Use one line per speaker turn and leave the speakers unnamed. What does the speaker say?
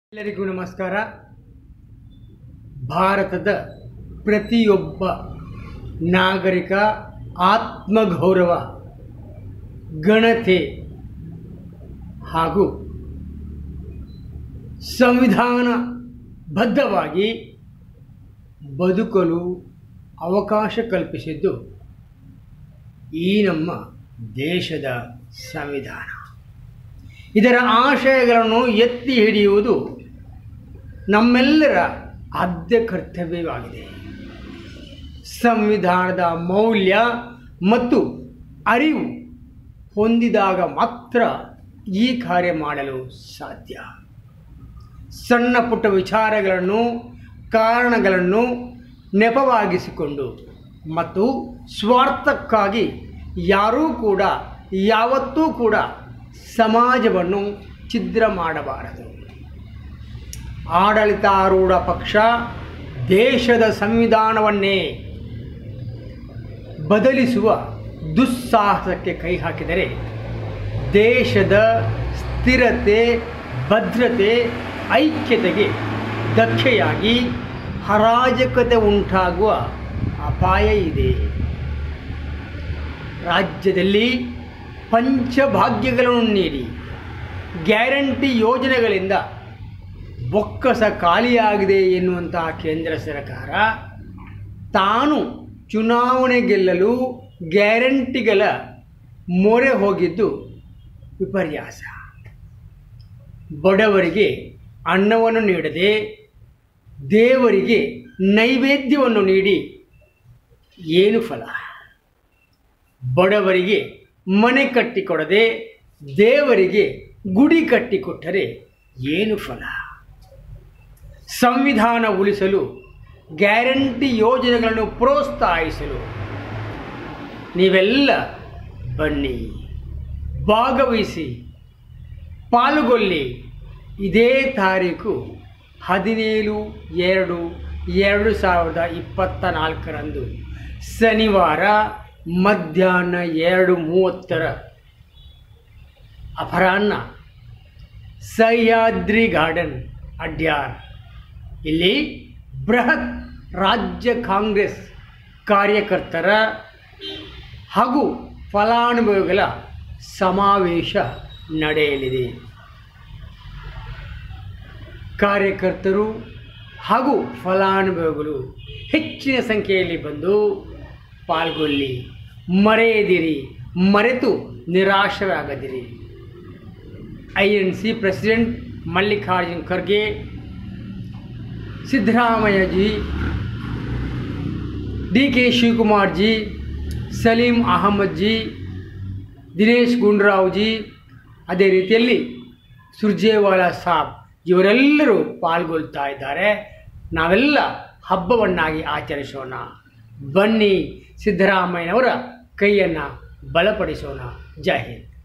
ಎಲ್ಲರಿಗೂ ನಮಸ್ಕಾರ ಭಾರತದ ಪ್ರತಿಯೊಬ್ಬ ನಾಗರಿಕ ಆತ್ಮಗೌರವ ಗಣತೆ ಹಾಗೂ ಸಂವಿಧಾನಬದ್ಧವಾಗಿ ಬದುಕಲು ಅವಕಾಶ ಕಲ್ಪಿಸಿದ್ದು ಈ ನಮ್ಮ ದೇಶದ ಸಂವಿಧಾನ ಇದರ ಆಶಯಗಳನ್ನು ಎತ್ತಿ ಹಿಡಿಯುವುದು ನಮ್ಮೆಲ್ಲರ ಆದ್ಯ ಕರ್ತವ್ಯವಾಗಿದೆ ಸಂವಿಧಾನದ ಮೌಲ್ಯ ಮತ್ತು ಅರಿವು ಹೊಂದಿದಾಗ ಮಾತ್ರ ಈ ಕಾರ್ಯ ಮಾಡಲು ಸಾಧ್ಯ ಸಣ್ಣ ಪುಟ್ಟ ವಿಚಾರಗಳನ್ನು ಕಾರಣಗಳನ್ನು ನೆಪವಾಗಿಸಿಕೊಂಡು ಮತ್ತು ಸ್ವಾರ್ಥಕ್ಕಾಗಿ ಯಾರೂ ಕೂಡ ಯಾವತ್ತೂ ಕೂಡ ಸಮಾಜವನ್ನು ಛಿದ್ರ ಮಾಡಬಾರದು ಆಡಳಿತಾರೂಢ ಪಕ್ಷ ದೇಶದ ಸಂವಿಧಾನವನ್ನೇ ಬದಲಿಸುವ ದುಸ್ಸಾಹಸಕ್ಕೆ ಕೈ ಹಾಕಿದರೆ ದೇಶದ ಸ್ಥಿರತೆ ಭದ್ರತೆ ಐಕ್ಯತೆಗೆ ಧಕ್ಕೆಯಾಗಿ ಅರಾಜಕತೆ ಉಂಟಾಗುವ ಅಪಾಯ ಇದೆ ರಾಜ್ಯದಲ್ಲಿ ಪಂಚಭಾಗ್ಯಗಳನ್ನು ನೀಡಿ ಗ್ಯಾರಂಟಿ ಯೋಜನೆಗಳಿಂದ ಬೊಕ್ಕಸ ಖಾಲಿಯಾಗಿದೆ ಎನ್ನುವಂತಹ ಕೇಂದ್ರ ಸರ್ಕಾರ ತಾನು ಚುನಾವಣೆ ಗೆಲ್ಲಲು ಗ್ಯಾರಂಟಿಗಳ ಮೊರೆ ಹೋಗಿದ್ದು ವಿಪರ್ಯಾಸ ಬಡವರಿಗೆ ಅನ್ನವನ್ನು ನೀಡದೆ ದೇವರಿಗೆ ನೈವೇದ್ಯವನ್ನು ನೀಡಿ ಏನು ಫಲ ಬಡವರಿಗೆ ಮನೆ ಕಟ್ಟಿಕೊಡದೆ ದೇವರಿಗೆ ಗುಡಿ ಕಟ್ಟಿಕೊಟ್ಟರೆ ಏನು ಫಲ ಸಂವಿಧಾನ ಉಳಿಸಲು ಗ್ಯಾರಂಟಿ ಯೋಜನೆಗಳನ್ನು ಪ್ರೋತ್ಸಾಹಿಸಲು ನೀವೆಲ್ಲ ಬನ್ನಿ ಭಾಗವಹಿಸಿ ಪಾಲ್ಗೊಳ್ಳಿ ಇದೇ ತಾರೀಕು ಹದಿನೇಳು ಎರಡು ಎರಡು ಸಾವಿರದ ಇಪ್ಪತ್ತ ನಾಲ್ಕರಂದು ಶನಿವಾರ ಮಧ್ಯಾಹ್ನ ಎರಡು ಮೂವತ್ತರ ಅಪರಾಹ್ನ ಸಹ್ಯಾದ್ರಿ ಗಾರ್ಡನ್ ಅಡ್ಯಾರ್ ಇಲ್ಲಿ ಬೃಹತ್ ರಾಜ್ಯ ಕಾಂಗ್ರೆಸ್ ಕಾರ್ಯಕರ್ತರ ಹಾಗೂ ಫಲಾನುಭವಿಗಳ ಸಮಾವೇಶ ನಡೆಯಲಿದೆ ಕಾರ್ಯಕರ್ತರು ಹಾಗೂ ಫಲಾನುಭವಿಗಳು ಹೆಚ್ಚಿನ ಸಂಖ್ಯೆಯಲ್ಲಿ ಬಂದು ಪಾಲ್ಗೊಳ್ಳಿ ಮರೆಯದಿರಿ ಮರೆತು ನಿರಾಶರಾಗದಿರಿ I N C president Mallikarjun Kharge Siddaramaiah ji D K Shivakumar ji Salim Ahmed ji Dinesh Gundu Rao ji ಅದೇ ರೀತಿಯಲ್ಲಿ ಸುರ್ಜೇವಾಲಾ ಸಾಬ್ ಇವರೆಲ್ಲರೂ ಪಾಲ್ಗೊಳ್ತಾ ಇದ್ದಾರೆ ನಾವೆಲ್ಲ ಹಬ್ಬವನ್ನಾಗಿ ಆಚರಿಸೋಣ ಬನ್ನಿ ಸಿದ್ದರಾಮಯ್ಯನವರ ಕೈಯನ್ನು ಬಲಪಡಿಸೋಣ ಜೈ ಹಿಂದ್